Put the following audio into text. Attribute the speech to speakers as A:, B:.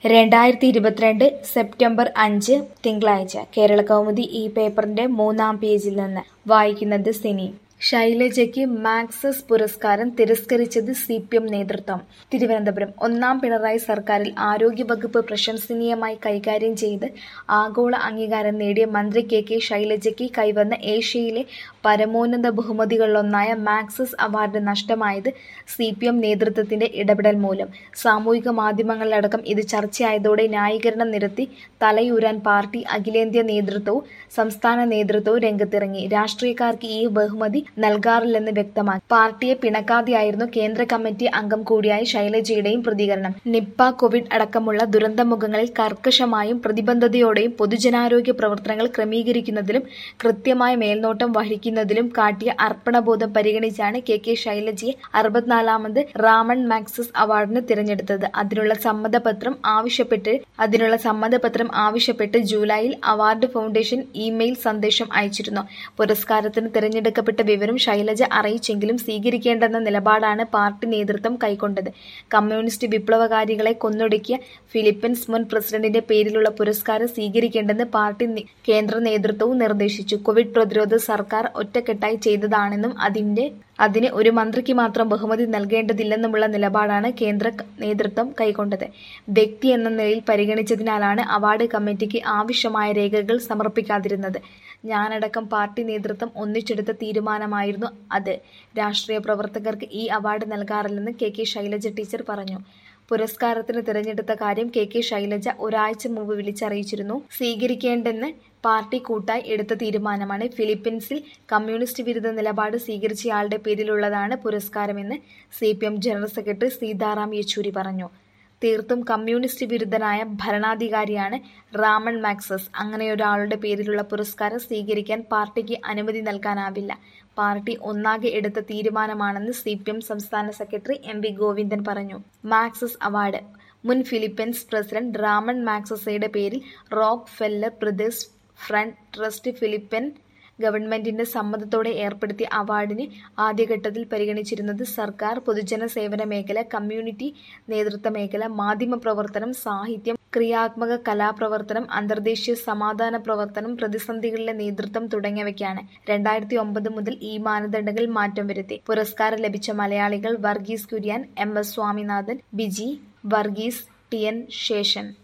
A: രണ്ടായിരത്തി ഇരുപത്തിരണ്ട് സെപ്റ്റംബർ അഞ്ച് തിങ്കളാഴ്ച കേരളകൗമുദി ഈ പേപ്പറിന്റെ മൂന്നാം പേജിൽ നിന്ന് വായിക്കുന്നത് സിനി ശൈലജയ്ക്ക് മാക്സസ് പുരസ്കാരം തിരസ്കരിച്ചത് സി പി എം നേതൃത്വം തിരുവനന്തപുരം ഒന്നാം പിണറായി സർക്കാരിൽ ആരോഗ്യവകുപ്പ് പ്രശംസനീയമായി കൈകാര്യം ചെയ്ത് ആഗോള അംഗീകാരം നേടിയ മന്ത്രി കെ കെ ശൈലജയ്ക്ക് കൈവന്ന ഏഷ്യയിലെ പരമോന്നത ബഹുമതികളിലൊന്നായ മാക്സസ് അവാർഡ് നഷ്ടമായത് സി പി എം നേതൃത്വത്തിന്റെ ഇടപെടൽ മൂലം സാമൂഹിക മാധ്യമങ്ങളിലടക്കം ഇത് ചർച്ചയായതോടെ ന്യായീകരണം നിരത്തി തലയൂരാൻ പാർട്ടി അഖിലേന്ത്യാ നേതൃത്വവും സംസ്ഥാന നേതൃത്വവും രംഗത്തിറങ്ങി രാഷ്ട്രീയക്കാർക്ക് ഈ ബഹുമതി നൽകാറില്ലെന്ന് വ്യക്തമാക്കി പാർട്ടിയെ പിണക്കാതെയായിരുന്നു കേന്ദ്ര കമ്മിറ്റി അംഗം കൂടിയായ ശൈലജയുടെയും പ്രതികരണം നിപ്പ കോവിഡ് അടക്കമുള്ള ദുരന്തമുഖങ്ങളിൽ കർക്കശമായും പ്രതിബദ്ധതയോടെയും പൊതുജനാരോഗ്യ പ്രവർത്തനങ്ങൾ ക്രമീകരിക്കുന്നതിലും കൃത്യമായ മേൽനോട്ടം വഹിക്കുന്നതിലും കാട്ടിയ അർപ്പണബോധം പരിഗണിച്ചാണ് കെ കെ ശൈലജയെ അറുപത്തിനാലാമത് റാമൺ മാക്സസ് അവാർഡിന് തിരഞ്ഞെടുത്തത് അതിനുള്ള സമ്മതപത്രം ആവശ്യപ്പെട്ട് അതിനുള്ള സമ്മതപത്രം ആവശ്യപ്പെട്ട് ജൂലൈയിൽ അവാർഡ് ഫൗണ്ടേഷൻ ഇമെയിൽ സന്ദേശം അയച്ചിരുന്നു പുരസ്കാരത്തിന് തിരഞ്ഞെടുക്കപ്പെട്ട വിവരം ശൈലജ അറിയിച്ചെങ്കിലും സ്വീകരിക്കേണ്ടെന്ന നിലപാടാണ് പാർട്ടി നേതൃത്വം കൈക്കൊണ്ടത് കമ്മ്യൂണിസ്റ്റ് വിപ്ലവകാരികളെ കൊന്നൊടുക്കിയ ഫിലിപ്പീൻസ് മുൻ പ്രസിഡന്റിന്റെ പേരിലുള്ള പുരസ്കാരം സ്വീകരിക്കേണ്ടെന്ന് പാർട്ടി കേന്ദ്ര നേതൃത്വവും നിർദ്ദേശിച്ചു കോവിഡ് പ്രതിരോധ സർക്കാർ ഒറ്റക്കെട്ടായി ചെയ്തതാണെന്നും അതിന്റെ അതിന് ഒരു മന്ത്രിക്ക് മാത്രം ബഹുമതി നൽകേണ്ടതില്ലെന്നുമുള്ള നിലപാടാണ് കേന്ദ്ര നേതൃത്വം കൈക്കൊണ്ടത് വ്യക്തി എന്ന നിലയിൽ പരിഗണിച്ചതിനാലാണ് അവാർഡ് കമ്മിറ്റിക്ക് ആവശ്യമായ രേഖകൾ സമർപ്പിക്കാതിരുന്നത് ഞാനടക്കം പാർട്ടി നേതൃത്വം ഒന്നിച്ചെടുത്ത തീരുമാനമായിരുന്നു അത് രാഷ്ട്രീയ പ്രവർത്തകർക്ക് ഈ അവാർഡ് നൽകാറില്ലെന്ന് കെ കെ ശൈലജ ടീച്ചർ പറഞ്ഞു പുരസ്കാരത്തിന് തിരഞ്ഞെടുത്ത കാര്യം കെ കെ ശൈലജ ഒരാഴ്ച മുമ്പ് വിളിച്ചറിയിച്ചിരുന്നു സ്വീകരിക്കേണ്ടെന്ന് പാർട്ടി കൂട്ടായി എടുത്ത തീരുമാനമാണ് ഫിലിപ്പീൻസിൽ കമ്മ്യൂണിസ്റ്റ് വിരുദ്ധ നിലപാട് സ്വീകരിച്ചയാളുടെ പേരിലുള്ളതാണ് പുരസ്കാരമെന്ന് C P M general secretary Sitaram Yechury പറഞ്ഞു തീർത്തും കമ്മ്യൂണിസ്റ്റ് വിരുദ്ധനായ ഭരണാധികാരിയാണ് റാമൺ മാക്സസ് അങ്ങനെയൊരാളുടെ പേരിലുള്ള പുരസ്കാരം സ്വീകരിക്കാൻ പാർട്ടിക്ക് അനുമതി നൽകാനാവില്ല പാർട്ടി ഒന്നാകെ എടുത്ത തീരുമാനമാണെന്ന് സി പി എം സംസ്ഥാന സെക്രട്ടറി എം വി ഗോവിന്ദൻ പറഞ്ഞു മാക്സസ് അവാർഡ് മുൻ ഫിലിപ്പീൻസ് പ്രസിഡന്റ് റാമൺ മാക്സസയുടെ പേരിൽ Rockefeller brothers fund trust Philippine ഗവൺമെന്റിന്റെ സമ്മതത്തോടെ ഏർപ്പെടുത്തിയ അവാർഡിന് ആദ്യഘട്ടത്തിൽ പരിഗണിച്ചിരുന്നത് സർക്കാർ പൊതുജന സേവന മേഖല കമ്മ്യൂണിറ്റി നേതൃത്വ മേഖല മാധ്യമ പ്രവർത്തനം സാഹിത്യം ക്രിയാത്മക കലാപ്രവർത്തനം അന്തർദേശീയ സമാധാന പ്രവർത്തനം പ്രതിസന്ധികളിലെ നേതൃത്വം തുടങ്ങിയവയ്ക്കാണ് രണ്ടായിരത്തി ഒമ്പത് മുതൽ ഈ മാനദണ്ഡങ്ങളിൽ മാറ്റം വരുത്തി പുരസ്കാരം ലഭിച്ച മലയാളികൾ Verghese Kurien M S Swaminathan B G Verghese T N Seshan